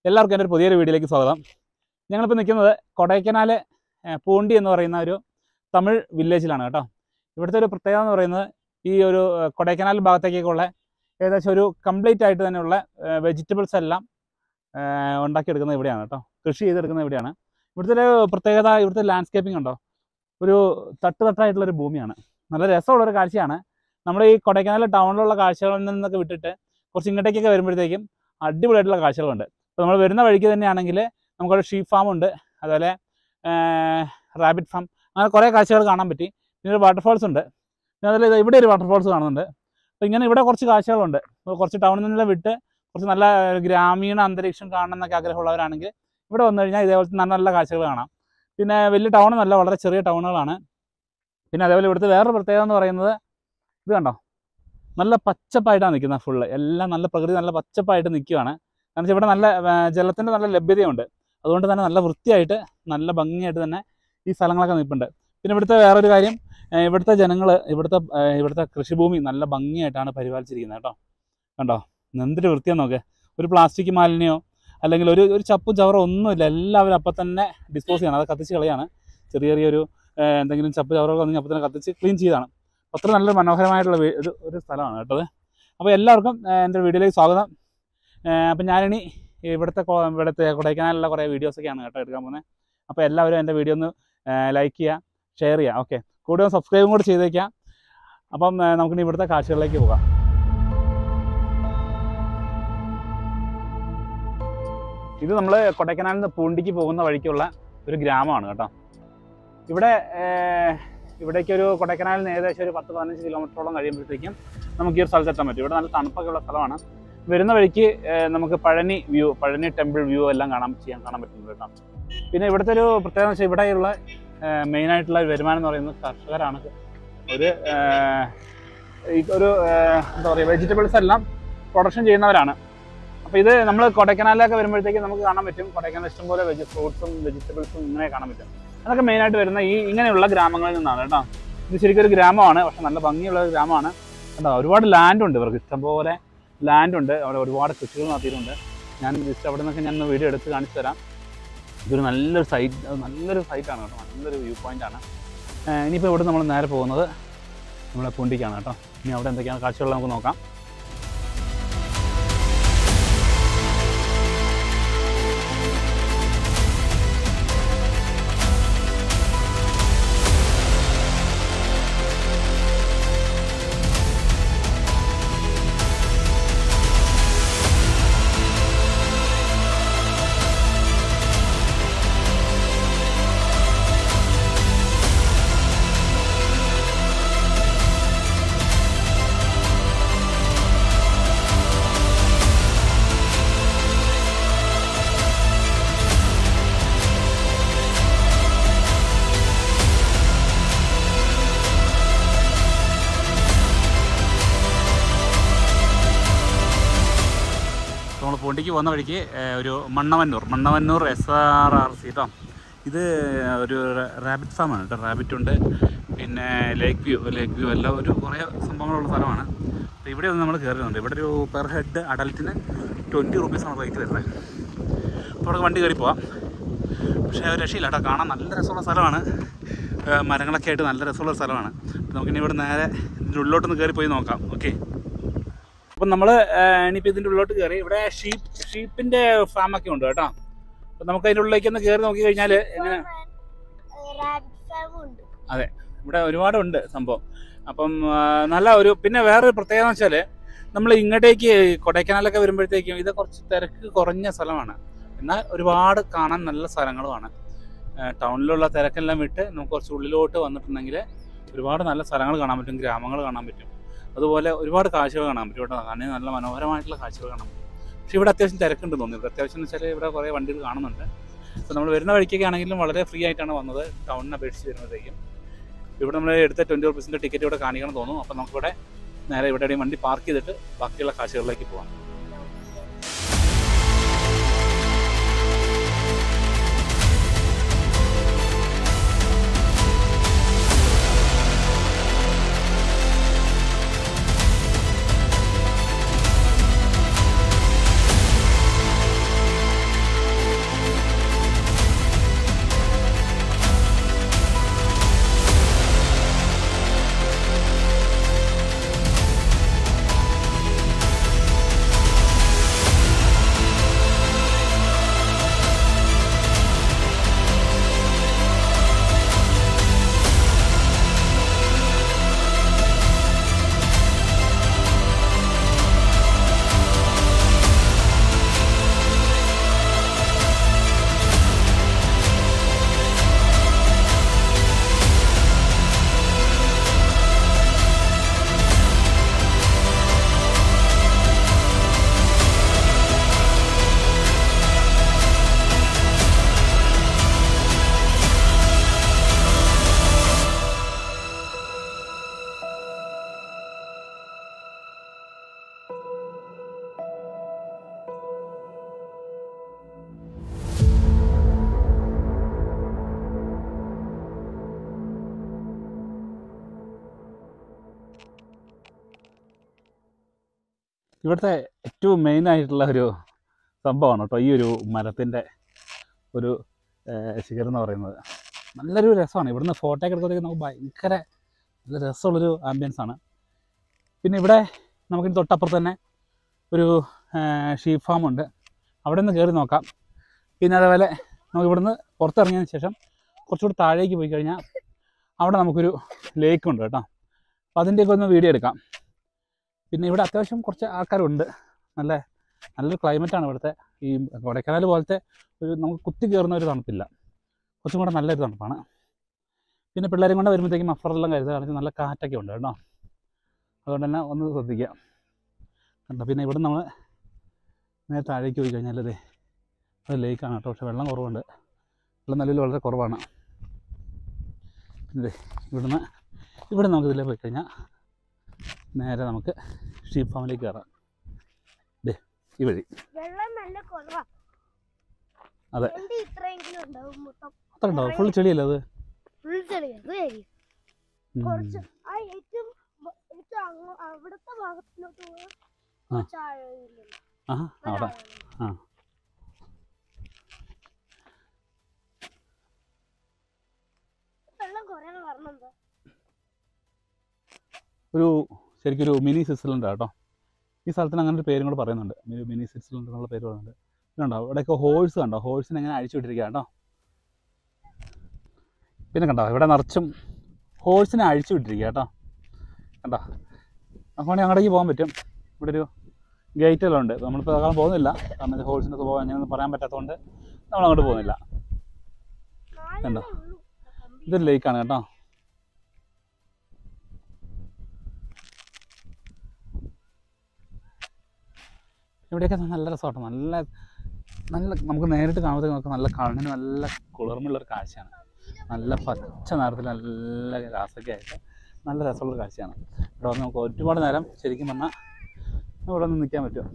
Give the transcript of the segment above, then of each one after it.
എല്ലാവർക്കും എൻ്റെ ഒരു പുതിയൊരു വീഡിയോയിലേക്ക് സ്വാഗതം ഞങ്ങളിപ്പോൾ നിൽക്കുന്നത് കൊടൈക്കനാൽ ഏഹ്, പൂണ്ടി എന്ന് പറയുന്ന ഒരു തമിഴ് വില്ലേജിലാണ് കേട്ടോ ഇവിടുത്തെ ഒരു പ്രത്യേകത എന്ന് പറയുന്നത് ഈ ഒരു ഏഹ്, കൊടൈക്കനാൽ ഭാഗത്തേക്കൊക്കെയുള്ള ഏകദേശം ഒരു കംപ്ലീറ്റ് ആയിട്ട് തന്നെയുള്ള വെജിറ്റബിൾസ് എല്ലാം ഏഹ്, ഉണ്ടാക്കിയെടുക്കുന്നത് ഇവിടെയാണ് കേട്ടോ കൃഷി ചെയ്തെടുക്കുന്നത് ഇവിടെയാണ് ഇവിടുത്തെ ഒരു പ്രത്യേകത ഇവിടുത്തെ ലാൻഡ്സ്കേപ്പിംഗ് ഉണ്ടോ ഒരു തട്ട് തട്ടായിട്ടുള്ളൊരു ഭൂമിയാണ് നല്ല രസമുള്ളൊരു കാഴ്ചയാണ് നമ്മുടെ ഈ കൊടൈക്കനാൽ ടൗണിലുള്ള കാഴ്ചകളിൽ നിന്നൊക്കെ വിട്ടിട്ട് കുറച്ച് ഇങ്ങോട്ടേക്കൊക്കെ വരുമ്പോഴത്തേക്കും അടിപൊളിയായിട്ടുള്ള കാഴ്ചകളുണ്ട് അപ്പോൾ നമ്മൾ വരുന്ന വഴിക്ക് തന്നെയാണെങ്കിൽ നമുക്കൊരു ഷീപ്പ് ഫാം ഉണ്ട് അതുപോലെ റാബിറ്റ് ഫാം അങ്ങനെ കുറേ കാഴ്ചകൾ കാണാൻ പറ്റി പിന്നെ ഒരു വാട്ടർഫോൾസ് ഉണ്ട് പിന്നെ അതുപോലെ ഇത് ഇവിടെ ഒരു വാട്ടർഫോൾസ് കാണുന്നുണ്ട് അപ്പോൾ ഇങ്ങനെ ഇവിടെ കുറച്ച് കാഴ്ചകളുണ്ട് അപ്പോൾ കുറച്ച് ടൗണിൽ നിന്നെല്ലാം വിട്ട് കുറച്ച് നല്ല ഗ്രാമീണ അന്തരീക്ഷം കാണണം എന്നൊക്കെ ആഗ്രഹമുള്ളവരാണെങ്കിൽ ഇവിടെ വന്നു കഴിഞ്ഞാൽ ഇതേപോലത്തെ നല്ല നല്ല കാഴ്ചകൾ കാണാം പിന്നെ വലിയ ടൗണൊന്നല്ല വളരെ ചെറിയ ടൗണുകളാണ് പിന്നെ അതേപോലെ ഇവിടുത്തെ വേറൊരു പ്രത്യേകത എന്ന് പറയുന്നത് ഇത് കണ്ടോ നല്ല പച്ചപ്പായിട്ടാണ് നിൽക്കുന്നത് ഫുള്ള് എല്ലാം നല്ല പ്രകൃതി നല്ല പച്ചപ്പായിട്ട് നിൽക്കുകയാണ് കാരണം വെച്ചാൽ ഇവിടെ നല്ല ജലത്തിൻ്റെ നല്ല ലഭ്യതയുണ്ട് അതുകൊണ്ട് തന്നെ നല്ല വൃത്തിയായിട്ട് നല്ല ഭംഗിയായിട്ട് തന്നെ ഈ സ്ഥലങ്ങളൊക്കെ നിൽപ്പുണ്ട് പിന്നെ ഇവിടുത്തെ വേറൊരു കാര്യം ഏഹ് ഇവിടുത്തെ ജനങ്ങൾ ഇവിടുത്തെ ഏഹ് ഇവിടുത്തെ കൃഷിഭൂമി നല്ല ഭംഗിയായിട്ടാണ് പരിപാലിച്ചിരിക്കുന്നത് കേട്ടോ കണ്ടോ എന്തൊരു വൃത്തിയാന്ന് നോക്ക് ഒരു പ്ലാസ്റ്റിക് മാലിന്യോ അല്ലെങ്കിൽ ഒരു ഒരു ചപ്പും ചവറോ ഒന്നുമില്ല എല്ലാവരും അപ്പം തന്നെ ഡിസ്പോസ് ചെയ്യണം അത് കത്തിച്ച് കളയാണ് ചെറിയ ചെറിയൊരു ഏഹ് എന്തെങ്കിലും ചപ്പ് ചവറൊക്കെ വന്നെങ്കിൽ അപ്പം തന്നെ കത്തിച്ച് ക്ലീൻ ചെയ്താണ് അത്ര നല്ലൊരു മനോഹരമായിട്ടുള്ള വീ- ഒരു ഒരു സ്ഥലമാണ് കേട്ടത് അപ്പോൾ എല്ലാവർക്കും ഏഹ് എൻ്റെ വീഡിയോയിലേക്ക് സ്വാഗതം ഏഹ് അപ്പം ഞാനിനി ഇവിടുത്തെ കൊ- ഇവിടുത്തെ കൊടൈക്കനാലിലുള്ള കുറേ വീഡിയോസൊക്കെയാണ് കേട്ടോ എടുക്കാൻ പോകുന്നത് അപ്പോൾ എല്ലാവരും എൻ്റെ വീഡിയോ ഒന്ന് ലൈക്ക് ചെയ്യുക ഷെയർ ചെയ്യുക ഓക്കെ കൂടെ ഒന്ന് സബ്സ്ക്രൈബും കൂടി ചെയ്തേക്കാം അപ്പം ഏഹ് നമുക്കിനി ഇവിടുത്തെ കാഴ്ചകളിലേക്ക് പോകാം ഇത് നമ്മൾ കൊടൈക്കനാലിൽ നിന്ന് പൂണ്ടിക്ക് പോകുന്ന വഴിക്കുള്ള ഒരു ഗ്രാമമാണ് കേട്ടോ ഇവിടെ ഏഹ്, ഇവിടേക്ക് ഒരു കൊടൈക്കനാലിൽ നിന്ന് ഏകദേശം ഒരു പത്ത് പതിനഞ്ച് കിലോമീറ്ററോളം കഴിയുമ്പോഴത്തേക്കും നമുക്ക് ഈ ഒരു സ്ഥലത്തെത്താൻ പറ്റും ഇവിടെ നല്ല തണുപ്പൊക്കെ ഉള്ള സ്ഥലമാണ് വരുന്ന വഴിക്ക് ഏഹ്, നമുക്ക് Palani view Palani temple view എല്ലാം കാണാൻ ചെയ്യാൻ കാണാൻ പറ്റുന്നുണ്ട് കേട്ടോ പിന്നെ ഇവിടുത്തെ ഒരു പ്രത്യേകത എന്ന് വെച്ചാൽ ഇവിടെയുള്ള മെയിനായിട്ടുള്ള വരുമാനം എന്ന് പറയുന്നത് കർഷകരാണ് ഒരു ഏഹ്, ഈ ഒരു ഏഹ്, എന്താ പറയുക വെജിറ്റബിൾസ് എല്ലാം പ്രൊഡക്ഷൻ ചെയ്യുന്നവരാണ് അപ്പോൾ ഇത് നമ്മൾ കൊടൈക്കനാലിലൊക്കെ വരുമ്പോഴത്തേക്ക് നമുക്ക് കാണാൻ പറ്റും കൊടൈക്കനാൽ ഇഷ്ടംപോലെ വെജി ഫ്രൂട്ട്സും വെജിറ്റബിൾസും ഇങ്ങനെ കാണാൻ പറ്റും അതൊക്കെ മെയിനായിട്ട് വരുന്ന ഈ ഇങ്ങനെയുള്ള ഗ്രാമങ്ങളിൽ നിന്നാണ് കേട്ടോ ഇത് ശരിക്കും ഒരു ഗ്രാമമാണ് പക്ഷെ നല്ല ഭംഗിയുള്ള ഒരു ഗ്രാമമാണ് കേട്ടോ ഒരുപാട് ലാൻഡ് ഉണ്ട് ഇവർക്ക് ഇഷ്ടംപോലെ ലാൻഡ് ഉണ്ട് അവിടെ ഒരുപാട് കൃഷികൾ നടത്തിയിട്ടുണ്ട് ഞാൻ ജസ്റ്റ് അവിടെ നിന്നൊക്കെ ഞാൻ ഒന്ന് വീഡിയോ എടുത്ത് കാണിച്ചു തരാം ഇതൊരു നല്ലൊരു സൈറ്റ് നല്ലൊരു സൈറ്റാണ് കേട്ടോ നല്ലൊരു വ്യൂ പോയിന്റ് ആണ് ഏഹ് ഇനിയിപ്പോൾ ഇവിടെ നമ്മൾ നേരെ പോകുന്നത് നമ്മളെ പൂണ്ടിക്കാണ് കേട്ടോ ഇനി അവിടെ എന്തൊക്കെയാണ് കാഴ്ചകൾ നമുക്ക് നോക്കാം നമ്മൾ പൂണ്ടിക്ക് പോകുന്ന വഴിക്ക് ഏഹ്, ഒരു Mannavanur Mannavanur S R R C കേട്ടോ ഇത് ഒരു റാബിറ്റ് ഫാമാണ് കേട്ടോ റാബിറ്റ് ഉണ്ട് പിന്നെ ലേക്ക് വ്യൂ ലേക്ക് വ്യൂ എല്ലാം ഒരു കുറേ സംഭവങ്ങളുള്ള സ്ഥലമാണ് അപ്പോൾ ഇവിടെ ഒന്ന് നമ്മൾ കയറുന്നുണ്ട് ഇവിടെ ഒരു പെർ ഹെഡ് അഡൽറ്റിന് ട്വൻറ്റി റുപ്പീസാണ് റേറ്റ് വരുന്നത് അപ്പോൾ അവിടെ വണ്ടി കയറി പോവാം പക്ഷേ ഒരു രക്ഷയില്ല കേട്ടോ കാണാൻ നല്ല രസമുള്ള സ്ഥലമാണ് ഏഹ്, മരങ്ങളൊക്കെ ആയിട്ട് നല്ല രസമുള്ള സ്ഥലമാണ് അപ്പോൾ നമുക്കിനി ഇവിടെ നേരെ ഇതിൻ്റെ ഉള്ളിലോട്ടൊന്ന് കയറി പോയി നോക്കാം ഓക്കെ അപ്പം നമ്മൾ ഇനിയിപ്പോൾ ഇതിൻ്റെ ഉള്ളിലോട്ട് കയറി ഇവിടെ ഷീപ്പ് ഷീപ്പിൻ്റെ ഫാമൊക്കെ ഉണ്ട് കേട്ടോ അപ്പം നമുക്ക് അതിൻ്റെ ഉള്ളിലേക്ക് ഒന്ന് കയറി നോക്കി കഴിഞ്ഞാൽ എങ്ങനെ റാബിറ്റ് ഫാം ഉണ്ട് ഇവിടെ ഒരുപാടുണ്ട് സംഭവം അപ്പം ആ, നല്ല ഒരു പിന്നെ വേറൊരു പ്രത്യേകത എന്ന് വെച്ചാൽ നമ്മൾ ഇങ്ങോട്ടേക്ക് കൊടൈക്കനാലൊക്കെ വരുമ്പോഴത്തേക്കും ഇത് കുറച്ച് തിരക്ക് കുറഞ്ഞ സ്ഥലമാണ് എന്നാൽ ഒരുപാട് കാണാൻ നല്ല സ്ഥലങ്ങളുമാണ് ആ, ടൗണിലുള്ള തിരക്കെല്ലാം വിട്ട് നമുക്ക് കുറച്ച് ഉള്ളിലോട്ട് വന്നിട്ടുണ്ടെങ്കിൽ ഒരുപാട് നല്ല സ്ഥലങ്ങൾ കാണാൻ പറ്റും ഗ്രാമങ്ങൾ കാണാൻ പറ്റും അതുപോലെ ഒരുപാട് കാഴ്ചകൾ കാണാൻ പറ്റും ഇവിടെ കാണാൻ നല്ല മനോഹരമായിട്ടുള്ള കാഴ്ചകൾ കാണാൻ പറ്റും പക്ഷേ ഇവിടെ അത്യാവശ്യം തിരക്കുണ്ട് തോന്നുന്നു ഇവിടെ അത്യാവശ്യം എന്ന് വെച്ചാൽ ഇവിടെ കുറേ വണ്ടികൾ കാണുന്നുണ്ട് അപ്പോൾ നമ്മൾ വരുന്ന വഴിക്കൊക്കെ ആണെങ്കിലും വളരെ ഫ്രീ ആയിട്ടാണ് വന്നത് ടൗണിനെ അപേക്ഷിച്ച് വരുമ്പോഴത്തേക്കും ഇവിടെ നമ്മൾ എടുത്ത ട്വൻറ്റി റുപ്പീസിൻ്റെ ടിക്കറ്റ് ഇവിടെ കാണിക്കണം തോന്നുന്നു അപ്പോൾ നമുക്കിവിടെ നേരെ ഇവിടെ എവിടെയും വണ്ടി പാർക്ക് ചെയ്തിട്ട് ബാക്കിയുള്ള കാഴ്ചകളിലേക്ക് പോകാം ഇവിടുത്തെ ഏറ്റവും മെയിൻ ആയിട്ടുള്ള ഒരു സംഭവമാണ് കേട്ടോ ഈ ഒരു മരത്തിൻ്റെ ഒരു ഏഹ്, ശിഖരം എന്ന് പറയുന്നത് നല്ലൊരു രസമാണ് ഇവിടുന്ന് ഫോട്ടോ ഒക്കെ എടുക്കുമ്പോഴത്തേക്ക് നമുക്ക് ഭയങ്കര നല്ല രസമുള്ളൊരു ആംബിയൻസ് ആണ് പിന്നെ ഇവിടെ നമുക്കിനി തൊട്ടപ്പുറത്ത് തന്നെ ഒരു ഷീപ്പ് ഫാം ഉണ്ട് അവിടെ നിന്ന് കയറി നോക്കാം പിന്നെ അതേപോലെ നമുക്ക് ഇവിടുന്ന് പുറത്തിറങ്ങിയതിന് ശേഷം കുറച്ചുകൂടി താഴേക്ക് പോയി കഴിഞ്ഞാൽ അവിടെ നമുക്കൊരു ലേക്ക് ഉണ്ട് കേട്ടോ അപ്പോൾ അതിൻ്റെയൊക്കെ ഒന്ന് വീഡിയോ എടുക്കാം പിന്നെ ഇവിടെ അത്യാവശ്യം കുറച്ച് ആൾക്കാരുണ്ട് നല്ല നല്ലൊരു ക്ലൈമറ്റാണ് ഇവിടുത്തെ ഈ കൊടൈക്കനാൽ പോലത്തെ ഒരു നമുക്ക് കുത്തി കയറുന്ന ഒരു തണുപ്പില്ല കുറച്ചും കൂടെ നല്ലൊരു തണുപ്പാണ് പിന്നെ പിള്ളേരും കൊണ്ട് വരുമ്പോഴത്തേക്കും മഫറെല്ലാം കരുതുക കാരണം നല്ല കാറ്റൊക്കെ ഉണ്ട് കേട്ടോ അതുകൊണ്ട് തന്നെ ഒന്ന് ശ്രദ്ധിക്കുക കണ്ടോ പിന്നെ ഇവിടെ നമ്മൾ നേരെ താഴേക്ക് പോയി കഴിഞ്ഞാൽ അതെ അത് ലേക്കാണ് കേട്ടോ പക്ഷെ വെള്ളം കുറവുണ്ട് വെള്ളം നിലവിൽ വളരെ കുറവാണ് പിന്നെ ദേ ഇവിടുന്ന് ഇവിടെ നമുക്ക് ഇതിലേ പോയി കഴിഞ്ഞാൽ നേരെ നമുക്ക് ഷീപ്പ് ഫാമിലേക്ക് കയറാം ദേ ഈ വഴി വെള്ളം നല്ല കുറവാ അതെ. എന്റെ ഇത്രയെങ്കിലും ഉണ്ടാവും മൊത്തം അത്ര ഉണ്ടാവും ഫുൾ ചെളിയല്ലേ അത് ഫുൾ ചെളിയാ അത് ശരി ഉം. കുറച്ച് ആ ഏറ്റവും വ- ഏറ്റവും അങ്ങ് അവിടുത്തെ ഭാഗത്തിലോട്ട് പോയാൽ ആ. കുറച്ച് ആഴമില്ല ആഹാ അവിടെ ആ. വെള്ളം കുറയാൻ കാരണം എന്താ ഒരു ശരിക്കും ഒരു മിനി സ്വിറ്റ്സർലൻഡ് കേട്ടോ ഈ സ്ഥലത്തിന് അങ്ങനെ ഒരു പേരും കൂടെ പറയുന്നുണ്ട് ഒരു മിനി സ്വിറ്റ്സർലൻഡ് എന്നുള്ള പേര് പറയുന്നുണ്ട് കണ്ടോ ഇവിടെയൊക്കെ ഹോഴ്സ് കണ്ടോ ഹോഴ്സിനെ എങ്ങനെ അഴിച്ചു വിട്ടിരിക്കുക കേട്ടോ പിന്നെ കണ്ടോ ഇവിടെ നിറച്ചും ഹോഴ്സിനെ അഴിച്ചു വിട്ടിരിക്കുക കേട്ടോ കണ്ടോ അപ്പോൾ അങ്ങോട്ടേക്ക് പോകാൻ പറ്റും ഇവിടെ ഒരു ഗേറ്റ് എല്ലാം ഉണ്ട് നമ്മളിപ്പോൾ തൽക്കാലം പോകുന്നില്ല കാരണം ഹോഴ്സിൻ്റെ സ്വഭാവം എങ്ങനെയൊന്നും പറയാൻ പറ്റാത്തതുകൊണ്ട് നമ്മൾ അങ്ങോട്ട് പോകുന്നില്ല കണ്ടോ? നാലെണ്ണേ ഉള്ളൂ കമ്പി ഇതൊരു ലേക്കാണ് കേട്ടോ ഇവിടെയൊക്കെ നല്ല രസമാട്ടോ നല്ല നല്ല നമുക്ക് നേരിട്ട് കാണുമ്പോഴത്തേക്ക് നമുക്ക് നല്ല കണ്ണിന് നല്ല കുളിർമുള്ളൊരു കാഴ്ചയാണ് നല്ല പച്ച നിറത്തിൽ നല്ല രാസൊക്കെ ആയിട്ട് നല്ല രസമുള്ളൊരു കാഴ്ചയാണ് ഇവിടെ വന്ന് നമുക്ക് ഒരുപാട് നേരം ശരിക്കും പറഞ്ഞാൽ ഇവിടെ ഒന്ന് നിൽക്കാൻ പറ്റും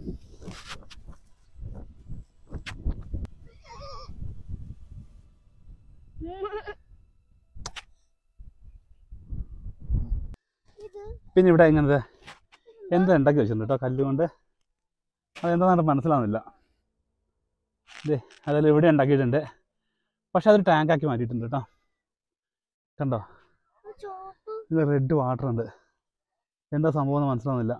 ഇത് പിന്നെ ഇവിടെ ഇങ്ങനത്തെ എന്താ ഉണ്ടാക്കി വെച്ചിട്ടുണ്ട് കേട്ടോ കല്ലുകൊണ്ട് അതെന്താണെന്ന് മനസ്സിലാവുന്നില്ല ഇതേ അതെല്ലാം ഇവിടെ ഉണ്ടാക്കിയിട്ടുണ്ട് പക്ഷെ അതൊരു ടാങ്കാക്കി മാറ്റിയിട്ടുണ്ട് കേട്ടോ കണ്ടോ ഒരു ചുവപ്പ് ഇത് റെഡ് വാട്ടർ ഉണ്ട് എന്താ സംഭവം എന്ന് മനസ്സിലാവുന്നില്ല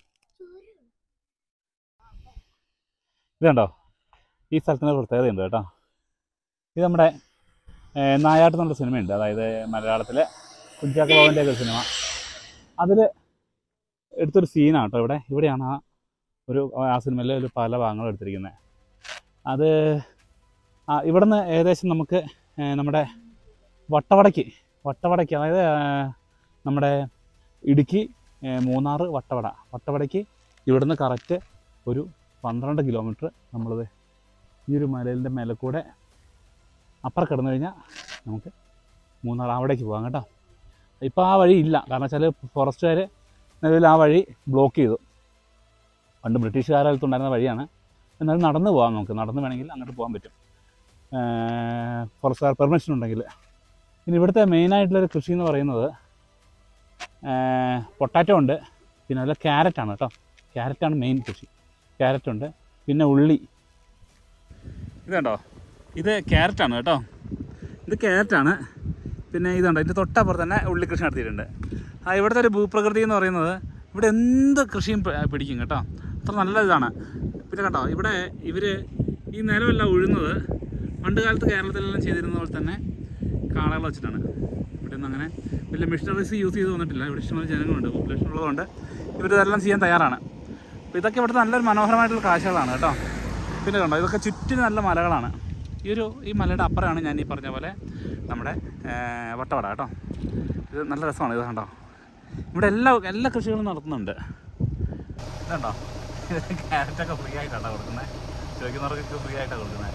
ഇത് കണ്ടോ ഈ സ്ഥലത്തിന് പ്രത്യേകതയുണ്ട് കേട്ടോ ഇത് നമ്മുടെ ഏർ, നായാട്ട് എന്നുള്ള സിനിമയുണ്ട് അതായത് മലയാളത്തിലെ കുഞ്ചാക്ക ബാബുൻ്റെ ഒക്കെ സിനിമ അതിൽ എടുത്തൊരു സീനാണ് കേട്ടോ ഇവിടെ ഇവിടെയാണ് ആ ഒരു ആ സിനിമയിലെ ഒരു പല ഭാഗങ്ങളും എടുത്തിരിക്കുന്നത് അത് ആ ഇവിടുന്ന് ഏകദേശം നമുക്ക് ഏർ, നമ്മുടെ വട്ടവടയ്ക്ക് വട്ടവടയ്ക്ക് അതായത് ഏർ, നമ്മുടെ ഇടുക്കി ഏർ, മൂന്നാർ വട്ടവട വട്ടവടയ്ക്ക് ഇവിടുന്ന് കറക്റ്റ് ഒരു പന്ത്രണ്ട് കിലോമീറ്റർ നമ്മളിത് ഈ ഒരു മലയിൻ്റെ മേലെ കൂടെ അപ്പുറം കിടന്നു കഴിഞ്ഞാൽ നമുക്ക് മൂന്നാർ അവിടേക്ക് പോകാം കേട്ടോ ഇപ്പോൾ ആ വഴി ഇല്ല കാരണം വെച്ചാൽ ഫോറസ്റ്റുകാർ നിലവിൽ ആ വഴി ബ്ലോക്ക് ചെയ്തു പണ്ട് ബ്രിട്ടീഷുകാരടുത്തുണ്ടായിരുന്ന വഴിയാണ് എന്നാലും നടന്ന് പോകാം നമുക്ക് നടന്ന് വേണമെങ്കിൽ അങ്ങോട്ട് പോകാൻ പറ്റും ഫോറസ്റ്റുകാർ പെർമിഷൻ ഉണ്ടെങ്കിൽ പിന്നെ ഇവിടുത്തെ മെയിനായിട്ടുള്ളൊരു കൃഷി എന്ന് പറയുന്നത് പൊട്ടാറ്റോ ഉണ്ട് പിന്നെ അതുപോലെ ക്യാരറ്റാണ് കേട്ടോ ക്യാരറ്റാണ് മെയിൻ കൃഷി ക്യാരറ്റ് ഉണ്ട് പിന്നെ ഉള്ളി ഇത് കണ്ടോ ഇത് ക്യാരറ്റാണ് കേട്ടോ ഇത് ക്യാരറ്റാണ് പിന്നെ ഇതുണ്ട് ഇതിൻ്റെ തൊട്ടപ്പുറത്ത് തന്നെ ഉള്ളി കൃഷി നടത്തിയിട്ടുണ്ട് ആ ഇവിടുത്തെ ഒരു ഭൂപ്രകൃതി എന്ന് പറയുന്നത് ഇവിടെ എന്ത് കൃഷിയും പി- പിടിക്കും കേട്ടോ അത്ര നല്ല ഇതാണ് പിന്നെ കേട്ടോ ഇവിടെ ഇവർ ഈ നിലമെല്ലാം ഉഴുന്നത് പണ്ട് കാലത്ത് കേരളത്തിലെല്ലാം ചെയ്തിരുന്ന പോലെ തന്നെ കാളകൾ വെച്ചിട്ടാണ് ഇവിടെ ഒന്നും അങ്ങനെ വലിയ മെഷീനറീസ് യൂസ് ചെയ്ത് വന്നിട്ടില്ല ഇവിടെ ഇഷ്ടംപോലെ ജനങ്ങളുണ്ട് പോപ്പുലേഷൻ ഉള്ളതുകൊണ്ട് ഇവരിതെല്ലാം ചെയ്യാൻ തയ്യാറാണ് അപ്പോൾ ഇതൊക്കെ ഇവിടുത്തെ നല്ലൊരു മനോഹരമായിട്ടുള്ള കാഴ്ചകളാണ് കേട്ടോ പിന്നെ കണ്ടോ ഇതൊക്കെ ചുറ്റിനും നല്ല മലകളാണ് ഈ ഒരു ഈ മലയുടെ അപ്പുറമാണ് ഞാൻ ഈ പറഞ്ഞ പോലെ നമ്മുടെ ഏർ, വട്ടവട കേട്ടോ ഇത് നല്ല രസമാണ് ഇത് കണ്ടോ ഇവിടെ എല്ലാ എല്ലാ കൃഷികളും നടത്തുന്നുണ്ട് ഇതുണ്ടോ ക്യാരറ്റൊക്കെ ഫ്രീ ആയിട്ടാണ് കൊടുക്കുന്നത് ചോദിക്കുന്നവർക്കൊക്കെ ഫ്രീ ആയിട്ടാണ് കൊടുക്കുന്നത്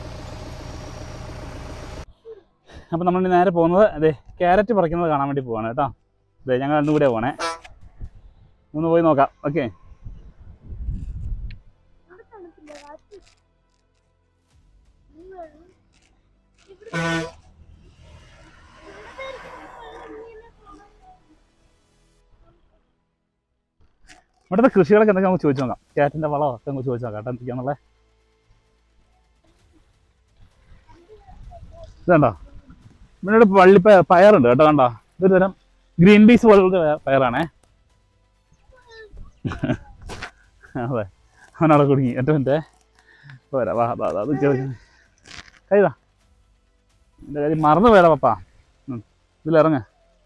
അപ്പോൾ നമ്മൾ ഇനി നേരെ പോകുന്നത് അതെ ക്യാരറ്റ് പറിക്കുന്നത് കാണാൻ വേണ്ടി പോവാണ് കേട്ടോ അതെ ഞങ്ങൾ രണ്ടും കൂടെ പോണേ ഒന്ന് പോയി നോക്കാം ഓക്കെ ഇവിടെ തണുപ്പില്ല കാറ്റ് ഈ വെള്ളം ഇവിടെ ഇവിടെ ഇങ്ങനെ കാണാൻ ഇവിടുത്തെ കൃഷികളൊക്കെ എന്തൊക്കെ നമുക്ക് ചോദിച്ചു നോക്കാം ക്യാറ്റിൻ്റെ വളമൊക്കെ നമുക്ക് ചോദിച്ചു നോക്കാം കേട്ടോ എന്തൊക്കെയാണെന്നുള്ളത് ഇതുണ്ടോ ഇവിടെ വള്ളി പയ- പയറുണ്ട് കേട്ടോ കണ്ടോ ഇതൊരു തരം ഗ്രീൻ പീസ് പോലത്തെ പയ- പയറാണേ അതെ അവനവിടെ കുടുങ്ങി എൻ്റെ എൻ്റെ പോരാ വാ വാ വാ, അത് ചോദിച്ചു കൈതാ എൻ്റെ കാര്യം മറന്നു പോയടാ പപ്പാ ഉം. ഇതിലിറങ്ങ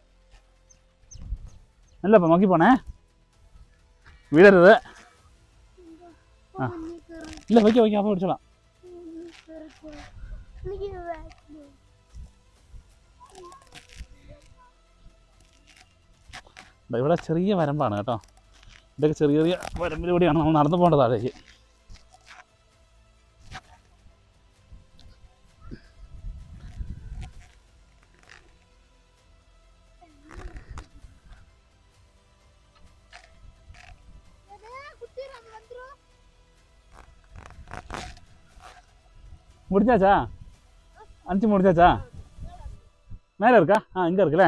അല്ല അപ്പം നോക്കി പോണേ വീഴരുത് ആ. മുന്നിൽ കയറി ഇല്ല വയ്ക്കാം വയ്ക്കാം അപ്പോൾ പിടിച്ചോളാം മുന്നിൽ കയറി പോ. എനിക്ക് വേണം. ദാ ഇവിടെ ചെറിയ വരമ്പാണ് കേട്ടോ ഇതൊക്കെ ചെറിയ ചെറിയ വരമ്പിലൂടെയാണ് നമ്മൾ നടന്നു പോകേണ്ടത് താഴേക്ക് குத்திரம் வந்துரும் முடிச்சாச்சா அனுப்பிச்சு முடிச்சாச்சா மேலே இருக்கா ஆ இங்கே இருக்குல்ல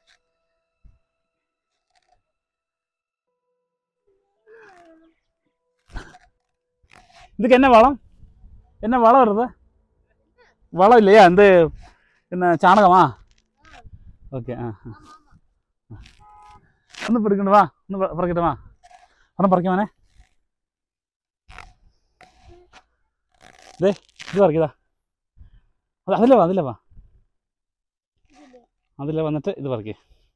இதுக்கு என்ன வளம் என்ன வளம் வருது வளம் இல்லையா இந்த என்ன சாணகமா ஓகே ஆ ஆ. ഒന്ന് പിടിക്കണ്ട വാ ഒന്ന് പ- പറിക്കട്ടെ വാ ഒന്ന് പറിക്കാം മോനെ ദേ ഇത് പറിക്കതാ അത് അതിലെ വാ അതിലെ വാ അതിലെ വന്നിട്ട് ഇത് പറിക്കേ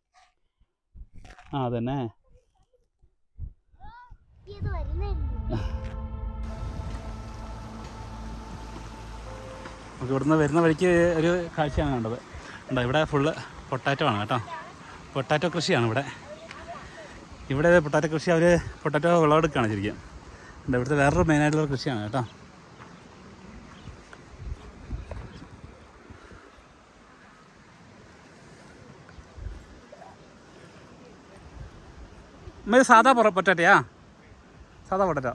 ആ അതന്നെ ഇത് വരുന്നില്ല നമുക്ക് ഇവിടുന്ന് വരുന്ന വഴിക്ക് ഒരു കാഴ്ചയാണ് കണ്ടത് ഉണ്ടോ ഇവിടെ ഫുള്ള് പൊട്ടാറ്റോ ആണ് കേട്ടോ പൊട്ടാറ്റോ കൃഷിയാണ് ഇവിടെ ഇവിടെ പൊട്ടാറ്റോ കൃഷി അവർ പൊട്ടാറ്റോ വിളവെടുക്കുകയാണ് ശരിക്കും ഉണ്ട് ഇവിടുത്തെ വേറൊരു മെയിനായിട്ടുള്ള കൃഷിയാണ് കേട്ടോ അമ്മ ഇത് സാധാ പൊറ പൊട്ടാറ്റയാ സാധാ പൊട്ടാറ്റോ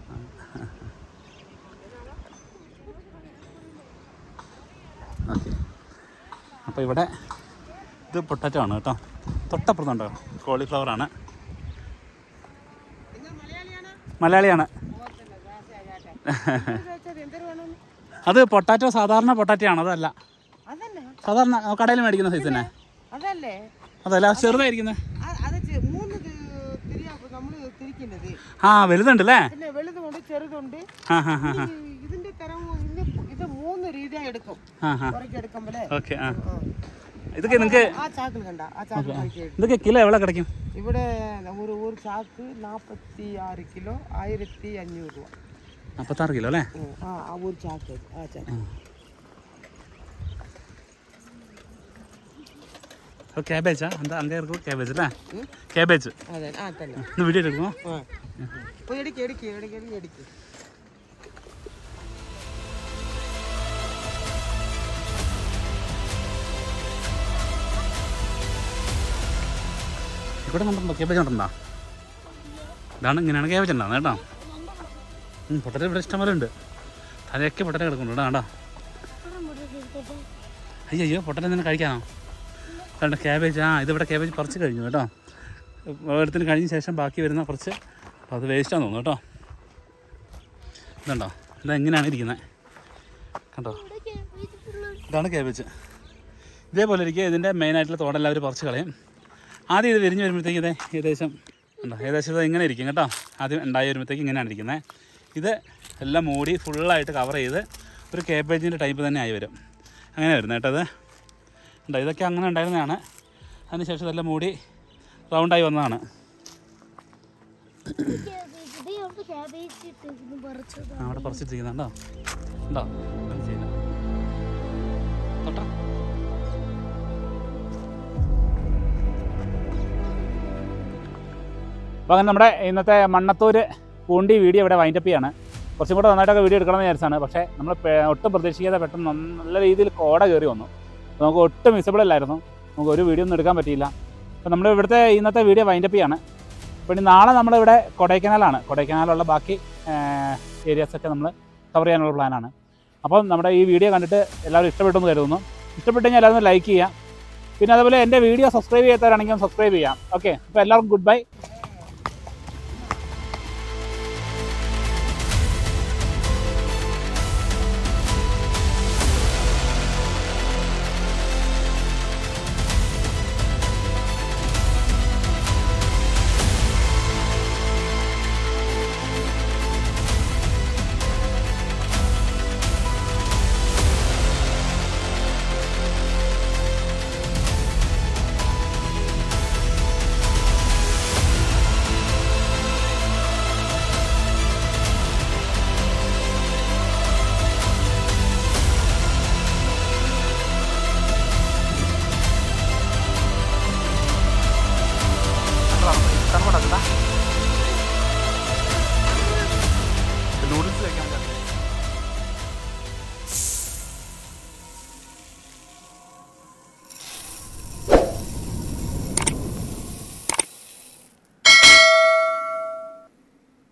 ഓക്കെ അപ്പോൾ ഇവിടെ ഇത് പൊട്ടാറ്റോ ആണ് കേട്ടോ തൊട്ടപ്പുറത്തുണ്ടോ കോളിഫ്ലവർ ആണ് മലയാളിയാണ് അത് പൊട്ടാറ്റോ സാധാരണ പൊട്ടാറ്റോ ആണ് അതല്ല അതന്നെ സാധാരണ കടയിൽ മേടിക്കുന്ന സൈസ് തന്നെ അതല്ലേ അതല്ല ചെറുതായിരിക്കുന്നത് അ- അത് ചെ- മൂന്ന് തി- തിരിയാ നമ്മള് തിരിക്കുന്നത് ആ വലുതുണ്ട് അല്ലേ പിന്നെ വലുതുണ്ട് ചെറുതുണ്ട് ആ ഹാ ഹാ ഹാ ഈ ഇതിന്റെ തരം ഇത് ഇത് മൂന്ന് രീതിയാ എടുക്കും ആ ഹാ കുറയ്ക്ക് എടുക്കുമ്പോഴേ ഓക്കെ ആ ഇതൊക്കെ നിങ്ങൾക്ക് ആ ചാക്കിൽ കണ്ട ആ ചാക്കിൽ നോക്കിയേ. ഇതൊക്കെ കിലോ എവിടെ കിടക്കും ഇവിടെ ഒരു ഒരു ചാക്ക് നാപ്പത്തി ആറ് കിലോ ആയിരത്തി അഞ്ഞൂറ് രൂപ നാൽപ്പത്താറ് കിലോ അല്ലേ ഉം, ആ ആ ഒരു ചാക്ക് ആ ചാക്ക് അപ്പോൾ ക്യാബേജാ എന്താ അങ്ങേ ഇറക്കും ക്യാബേജ് അല്ലേ ഉം. ക്യാബേജ് അതെ ആ തന്നെ ഒന്ന് വീഡിയോ എടുക്കുമോ ആ പോയി എടുക്ക് എടുക്ക് എടുക്ക് എടുക്ക് എടുക്ക് ഇവിടെ കണ്ടുണ്ടോ ക്യാബേജ് കണ്ടുണ്ടോ ഇതാണ് ഇങ്ങനെയാണ് ക്യാബേജ് ഉണ്ടാകുന്നത് കേട്ടോ ഉം, പൊട്ടറ്റോ ഇവിടെ ഇഷ്ടംപോലെ ഉണ്ട് തലയൊക്കെ പൊട്ടറ്റോ കിടക്കുന്നുണ്ട് കേട്ടോ കണ്ടോ അയ്യോ അയ്യോ പൊട്ടറ്റോ എന്തിനാ കഴിക്കാനോ കണ്ടോ ക്യാബേജ് ആ ഇതിവിടെ ക്യാബേജ് പറിച്ച് കഴിഞ്ഞു കേട്ടോ ഓരോരുത്തരും കഴിഞ്ഞ ശേഷം ബാക്കി വരുന്ന കുറച്ച് അപ്പോൾ അത് വേസ്റ്റാന്ന് തോന്നുന്നു കേട്ടോ ഇതുണ്ടോ ഇതാ ഇങ്ങനെയാണ് ഇരിക്കുന്നത് കണ്ടോ ഇതാണ് ക്യാബേജ് ഇതേപോലെ ഇരിക്കുക ഇതിൻ്റെ മെയിനായിട്ടുള്ള തോടെല്ലാം അവർ പറിച്ച് കളയും ആദ്യം ഇത് വിരിഞ്ഞ് വരുമ്പോഴത്തേക്ക് ഇതേ ഏകദേശം ഉണ്ടോ ഏകദേശം ഇത് ഇങ്ങനെ ഇരിക്കും കേട്ടോ ആദ്യം ഉണ്ടായി വരുമ്പോഴത്തേക്ക് ഇങ്ങനെയാണ് ഇരിക്കുന്നത് ഇത് എല്ലാം മൂടി ഫുള്ളായിട്ട് കവർ ചെയ്ത് ഒരു കേബേജിൻ്റെ ടൈപ്പ് തന്നെ ആയി വരും അങ്ങനെ വരുന്നത് കേട്ടോ അത് ഉണ്ടോ ഇതൊക്കെ അങ്ങനെ ഉണ്ടായിരുന്നതാണ് അതിനുശേഷം ഇതെല്ലാം മൂടി റൗണ്ടായി വന്നതാണ് ക്യാബേജ് ഇട്ടിരുന്നു പറിച്ചത് ആ, അവിടെ പറിച്ചിട്ടിരിക്കുന്നുണ്ടോ ഉണ്ടോ മനസ്സിലായില്ല തൊട്ടാ അപ്പോൾ അങ്ങനെ നമ്മുടെ ഇന്നത്തെ മണ്ണത്തൂർ പൂണ്ടി വീഡിയോ ഇവിടെ വൈൻഡപ്പ് ചെയ്യാണ് കുറച്ചും കൂടെ നന്നായിട്ടൊക്കെ വീഡിയോ എടുക്കണമെന്ന് വിചാരിച്ചാണ് പക്ഷേ നമ്മൾ പെ- ഒട്ടും പ്രതീക്ഷിക്കാതെ പെട്ടെന്ന് നന്ന- നല്ല രീതിയിൽ കോട കയറി വന്നു അപ്പോൾ നമുക്ക് ഒട്ടും വിസിബിൾ അല്ലായിരുന്നു നമുക്ക് ഒരു വീഡിയോ ഒന്നും എടുക്കാൻ പറ്റിയില്ല അപ്പോൾ നമ്മൾ ഇവിടുത്തെ ഇന്നത്തെ വീഡിയോ വൈൻഡപ്പ് ചെയ്യാണ് അപ്പോൾ ഇനി നാളെ നമ്മളിവിടെ കൊടൈക്കനാലാണ് കൊടൈക്കനാലുള്ള ബാക്കി ഏരിയാസൊക്കെ നമ്മൾ കവർ ചെയ്യാനുള്ള പ്ലാനാണ് അപ്പം നമ്മുടെ ഈ വീഡിയോ കണ്ടിട്ട് എല്ലാവരും ഇഷ്ടപ്പെട്ടു എന്ന് കരുതുന്നു ഇഷ്ടപ്പെട്ടു കഴിഞ്ഞാൽ എല്ലാവരും ലൈക്ക് ചെയ്യുക പിന്നെ അതുപോലെ എൻ്റെ വീഡിയോ സബ്സ്ക്രൈബ് ചെയ്യാത്തവരാണെങ്കിൽ സബ്സ്ക്രൈബ് ചെയ്യാം ഓക്കെ അപ്പോൾ എല്ലാവർക്കും ഗുഡ് ബൈ